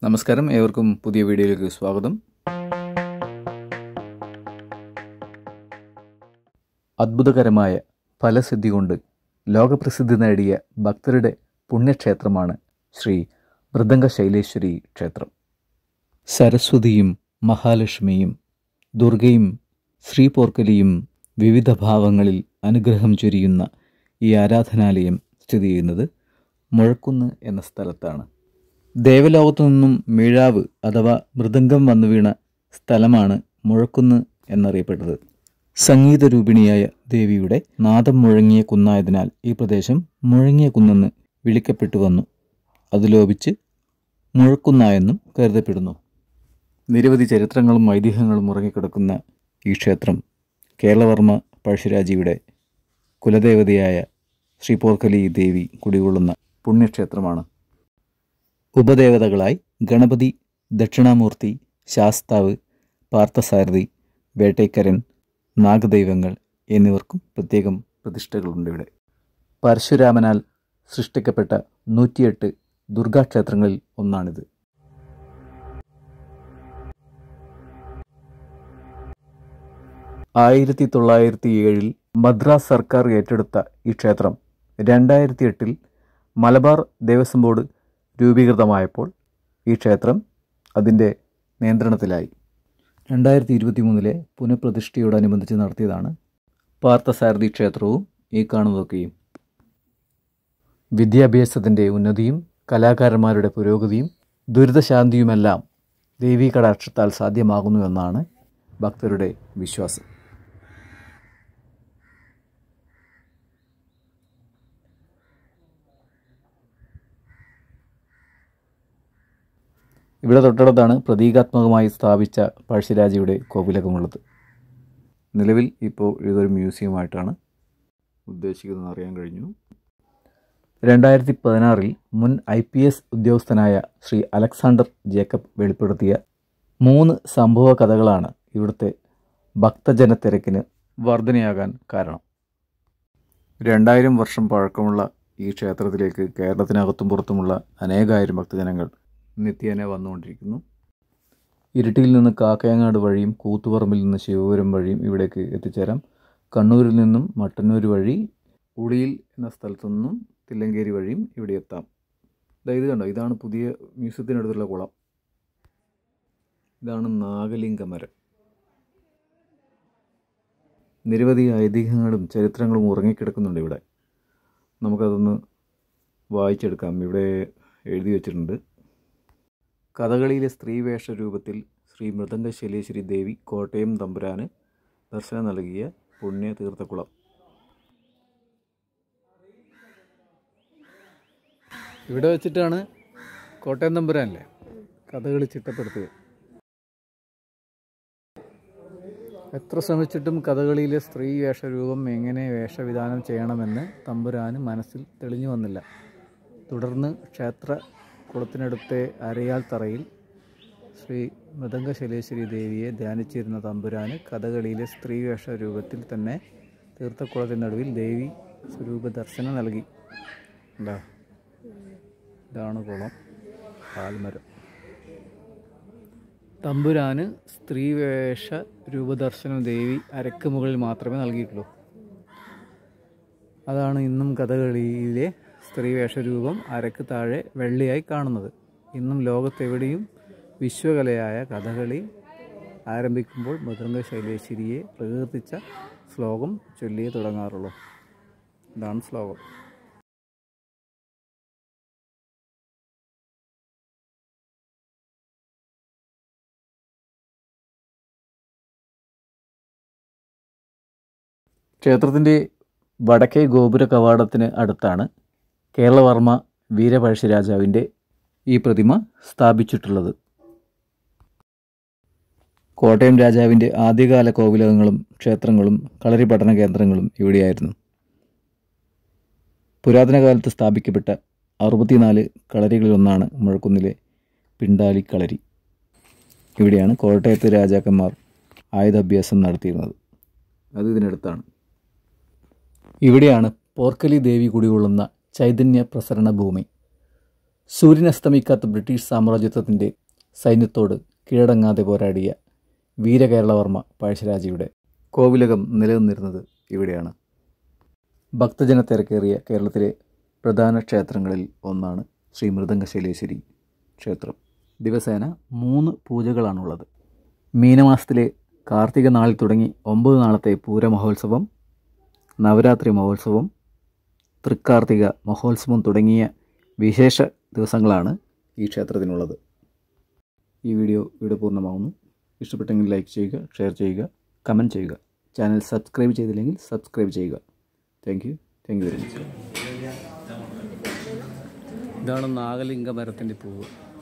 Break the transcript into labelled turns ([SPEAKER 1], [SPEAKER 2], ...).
[SPEAKER 1] നമസ്കാരം ഏവർക്കും പുതിയ വീഡിയോയിലേക്ക് സ്വാഗതം അത്ഭുതകരമായ ഫലസിദ്ധി കൊണ്ട് ലോകപ്രസിദ്ധി നേടിയ ഭക്തരുടെ പുണ്യക്ഷേത്രമാണ് ശ്രീ മൃദംഗ ശൈലേശ്വരി ക്ഷേത്രം സരസ്വതിയും മഹാലക്ഷ്മിയും ദുർഗയും ശ്രീപോർക്കലിയും വിവിധ ഭാവങ്ങളിൽ അനുഗ്രഹം ചൊരിയുന്ന ഈ ആരാധനാലയം സ്ഥിതി ചെയ്യുന്നത് മുഴക്കുന്ന് എന്ന സ്ഥലത്താണ് ദേവലോകത്തു നിന്നും മിഴാവ് അഥവാ മൃദംഗം വന്നു വീണ സ്ഥലമാണ് മുഴക്കുന്ന് എന്നറിയപ്പെട്ടത് സംഗീതരൂപിണിയായ ദേവിയുടെ നാദം മുഴങ്ങിയ കുന്നായതിനാൽ ഈ പ്രദേശം മുഴങ്ങിയ കുന്നെന്ന് വിളിക്കപ്പെട്ടു വന്നു അത് ലോപിച്ച് മുഴക്കുന്നായെന്നും കരുതപ്പെടുന്നു നിരവധി ചരിത്രങ്ങളും ഐതിഹ്യങ്ങളും ഉറങ്ങിക്കിടക്കുന്ന ഈ ക്ഷേത്രം കേരളവർമ്മ പഴശ്ശിരാജയുടെ കുലദേവതയായ ശ്രീപോർക്കലി ദേവി കുടികൊള്ളുന്ന പുണ്യക്ഷേത്രമാണ് ഉപദേവതകളായി ഗണപതി ദക്ഷിണാമൂർത്തി ശാസ്താവ് പാർത്ഥസാരഥി വേട്ടയ്ക്കരൻ നാഗദൈവങ്ങൾ എന്നിവർക്കും പ്രത്യേകം പ്രതിഷ്ഠകളുണ്ട് ഇവിടെ പരശുരാമനാൽ സൃഷ്ടിക്കപ്പെട്ട നൂറ്റിയെട്ട് ദുർഗാക്ഷേത്രങ്ങളിൽ ഒന്നാണിത് ആയിരത്തി തൊള്ളായിരത്തി ഏഴിൽ മദ്രാസ് സർക്കാർ ഏറ്റെടുത്ത ഈ ക്ഷേത്രം രണ്ടായിരത്തി എട്ടിൽ മലബാർ ദേവസ്വം ബോർഡ് രൂപീകൃതമായപ്പോൾ ഈ ക്ഷേത്രം അതിൻ്റെ നിയന്ത്രണത്തിലായി രണ്ടായിരത്തി ഇരുപത്തി മൂന്നിലെ പുനഃപ്രതിഷ്ഠയോടനുബന്ധിച്ച് നടത്തിയതാണ് പാർത്ഥസാരഥി ക്ഷേത്രവും ഈ കാണുന്നതൊക്കെയും വിദ്യാഭ്യാസത്തിൻ്റെ ഉന്നതിയും കലാകാരന്മാരുടെ പുരോഗതിയും ദുരിതശാന്തിയുമെല്ലാം ദേവീ കടാക്ഷത്താൽ സാധ്യമാകുന്നുവെന്നാണ് ഭക്തരുടെ വിശ്വാസം ഇവിടെ തൊട്ടടുത്താണ് പ്രതീകാത്മകമായി സ്ഥാപിച്ച പഴശ്ശിരാജയുടെ കോവിലകമുള്ളത് നിലവിൽ ഇപ്പോൾ ഇതൊരു മ്യൂസിയമായിട്ടാണ് ഉദ്ദേശിക്കുന്നതെന്ന് അറിയാൻ കഴിഞ്ഞു രണ്ടായിരത്തി പതിനാറിൽ മുൻ ഐ പി എസ് ഉദ്യോഗസ്ഥനായ ശ്രീ അലക്സാണ്ടർ ജേക്കബ് വെളിപ്പെടുത്തിയ മൂന്ന് സംഭവ കഥകളാണ് ഇവിടുത്തെ ഭക്തജനത്തിരക്കിന് വർധനയാകാൻ കാരണം രണ്ടായിരം വർഷം പഴക്കമുള്ള ഈ ക്ഷേത്രത്തിലേക്ക് കേരളത്തിനകത്തും പുറത്തുമുള്ള അനേകായിരം ഭക്തജനങ്ങൾ നിത്യേന വന്നുകൊണ്ടിരിക്കുന്നു ഇരിട്ടിയിൽ നിന്ന് കാക്കയങ്ങാട് വഴിയും കൂത്തുപറമ്പിൽ നിന്ന് ശിവപുരം വഴിയും ഇവിടേക്ക് എത്തിച്ചേരാം കണ്ണൂരിൽ നിന്നും മട്ടന്നൂർ വഴി ഉളിയിൽ എന്ന സ്ഥലത്തു നിന്നും തില്ലങ്കേരി വഴിയും ഇവിടെ എത്താം ഇത് കണ്ടോ ഇതാണ് പുതിയ മ്യൂസിയത്തിനടുത്തുള്ള കുളം ഇതാണ് നാഗലിംഗമരം നിരവധി ഐതിഹ്യങ്ങളും ചരിത്രങ്ങളും ഉറങ്ങിക്കിടക്കുന്നുണ്ട് ഇവിടെ നമുക്കതൊന്ന് വായിച്ചെടുക്കാം ഇവിടെ എഴുതി വച്ചിട്ടുണ്ട് കഥകളിയിലെ സ്ത്രീവേഷ രൂപത്തിൽ ശ്രീ മൃദംഗശൈലേശ്വരി ദേവി കോട്ടയം തമ്പുരാന് ദർശനം നൽകിയ പുണ്യ തീർത്ഥക്കുളം ഇവിടെ വെച്ചിട്ടാണ് കോട്ടയം തമ്പുരാനല്ലേ കഥകളി ചിട്ടപ്പെടുത്തിയത് എത്ര ശ്രമിച്ചിട്ടും കഥകളിയിലെ സ്ത്രീ വേഷരൂപം എങ്ങനെ വേഷവിധാനം ചെയ്യണമെന്ന് തമ്പുരാന് മനസ്സിൽ തെളിഞ്ഞു വന്നില്ല തുടർന്ന് ക്ഷേത്ര കുളത്തിനടുത്തെ അരയാൽ തറയിൽ ശ്രീ മൃദംഗശൈലേശ്വരി ദേവിയെ ധ്യാനിച്ചിരുന്ന തമ്പുരാന് കഥകളിയിലെ സ്ത്രീ വേഷ രൂപത്തിൽ തന്നെ തീർത്ഥക്കുളത്തിനടുവിൽ ദേവി സ്വരൂപ ദർശനം നൽകി എന്താ ഇതാണ് കുളം പാൽമരം തമ്പുരാന് സ്ത്രീവേഷ രൂപദർശനം ദേവി അരക്ക് മുകളിൽ മാത്രമേ നൽകിയിട്ടുള്ളൂ അതാണ് ഇന്നും കഥകളിയിലെ സ്ത്രീവേഷ രൂപം അരക്ക് താഴെ വെള്ളിയായി കാണുന്നത് ഇന്നും ലോകത്തെവിടെയും വിശ്വകലയായ കഥകളി ആരംഭിക്കുമ്പോൾ മൃദംഗ ശൈലേശ്വരിയെ പ്രകീർത്തിച്ച ശ്ലോകം ചൊല്ലിയേ തുടങ്ങാറുള്ളൂ ഇതാണ് ശ്ലോകം ക്ഷേത്രത്തിൻ്റെ വടക്കേ ഗോപുര കവാടത്തിന് അടുത്താണ് കേരളവർമ്മ വീരപഴശ്ശിരാജാവിൻ്റെ ഈ പ്രതിമ സ്ഥാപിച്ചിട്ടുള്ളത് കോട്ടയം രാജാവിൻ്റെ ആദ്യകാല കോവിലകങ്ങളും ക്ഷേത്രങ്ങളും കളരി പഠന കേന്ദ്രങ്ങളും ഇവിടെയായിരുന്നു പുരാതന കാലത്ത് സ്ഥാപിക്കപ്പെട്ട അറുപത്തിനാല് കളരികളിലൊന്നാണ് മുഴക്കുന്നിലെ പിണ്ടാലി കളരി ഇവിടെയാണ് കോട്ടയത്തെ രാജാക്കന്മാർ ആയുധാഭ്യാസം നടത്തിയിരുന്നത് അത് ഇതിനടുത്താണ് ഇവിടെയാണ് പോർക്കലി ദേവി കുടികൊള്ളുന്ന ചൈതന്യ പ്രസരണ ഭൂമി സൂര്യൻ അസ്തമിക്കാത്ത ബ്രിട്ടീഷ് സാമ്രാജ്യത്വത്തിൻ്റെ സൈന്യത്തോട് കീഴടങ്ങാതെ പോരാടിയ വീരകേരളവർമ്മ പഴശ്ശിരാജയുടെ കോവിലകം നിലനിന്നിരുന്നത് ഇവിടെയാണ് ഭക്തജന തിരക്കേറിയ കേരളത്തിലെ പ്രധാന ക്ഷേത്രങ്ങളിൽ ഒന്നാണ് ശ്രീ മൃദംഗശൈലേശ്വരി ക്ഷേത്രം ദിവസേന മൂന്ന് പൂജകളാണുള്ളത് മീനമാസത്തിലെ കാർത്തിക നാളിൽ തുടങ്ങി ഒമ്പത് നാളത്തെ പൂരമഹോത്സവം നവരാത്രി മഹോത്സവം തൃക്കാർത്തിക മഹോത്സവം തുടങ്ങിയ വിശേഷ ദിവസങ്ങളാണ് ഈ ക്ഷേത്രത്തിനുള്ളത് ഈ വീഡിയോ ഇവിടെ പൂർണ്ണമാകുന്നു ഇഷ്ടപ്പെട്ടെങ്കിൽ ലൈക്ക് ചെയ്യുക ഷെയർ ചെയ്യുക കമൻറ്റ് ചെയ്യുക ചാനൽ സബ്സ്ക്രൈബ് ചെയ്തില്ലെങ്കിൽ സബ്സ്ക്രൈബ് ചെയ്യുക thank you thank you very much ഇതാണ് നാഗലിംഗ മരത്തിൻ്റെ പൂവ്